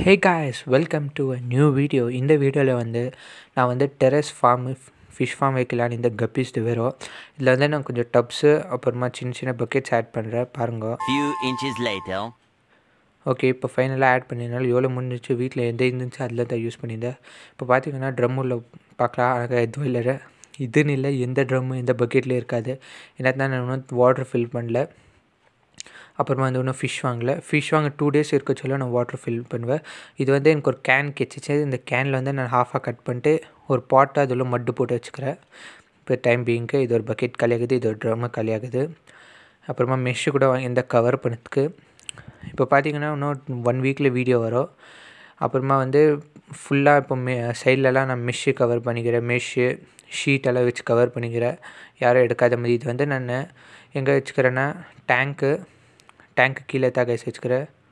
Hey guys welcome to a new video இந்த வீடியோவில் வந்து நான் வந்து டெரஸ் ஃபார்ம் ஃபிஷ் ஃபார்ம் வைக்கலான்னு இந்த கப்பீஸ் வெறும் இதில் வந்து நான் கொஞ்சம் டப்ஸு அப்புறமா சின்ன சின்ன பக்கெட்ஸ் ஆட் பண்ணுறேன் பாருங்க Few inches later. ஓகே இப்போ ஃபைனலாக ஆட் பண்ணினாலும் எவ்வளோ முடிஞ்சிச்சு வீட்டில் எந்த இருந்துச்சு அதில் தான் யூஸ் பண்ணியிருந்தேன் இப்போ பார்த்தீங்கன்னா ட்ரம் உள்ள பார்க்கலாம் அழகாக எதுவும் இல்லை இதுன்னு இல்லை எந்த ட்ரம்மு எந்த பக்கெட்லேயும் இருக்காது என்ன தான் நான் இன்னும் வாட்டர் ஃபில் பண்ணல அப்புறமா வந்து இன்னும் ஃபிஷ் வாங்கல ஃபிஷ் வாங்க டூ டேஸ் இருக்க சொல்ல நான் வாட்டர் ஃபில் பண்ணுவேன் இது வந்து எனக்கு ஒரு கேன் கிடச்சிச்சு இந்த கேனில் வந்து நான் ஹாஃபாக கட் பண்ணிட்டு ஒரு பாட்டை அதில் மட்டு போட்டு வச்சுக்கிறேன் இப்போ டைம் பீங்க்கு இது ஒரு பக்கெட் காலியாகுது இது ஒரு ட்ரம்மு காலியாகுது அப்புறமா மெஷ்ஷு கூட வாங்கி இந்த கவர் பண்ணதுக்கு இப்போ பார்த்தீங்கன்னா இன்னும் ஒன் வீக்கில் வீடியோ வரும் அப்புறமா வந்து ஃபுல்லாக இப்போ மெ சைட்லலாம் நான் மெஷ்ஷு கவர் பண்ணிக்கிறேன் மெஷ்ஷு ஷீட்டெல்லாம் வச்சு கவர் பண்ணிக்கிறேன் யாரும் எடுக்காத மாதிரி இது வந்து நான் எங்கே வச்சுக்கிறேன்னா டேங்க்கு டேங்க்கு கீழே தான் கைஸ் வச்சுக்கிறேன்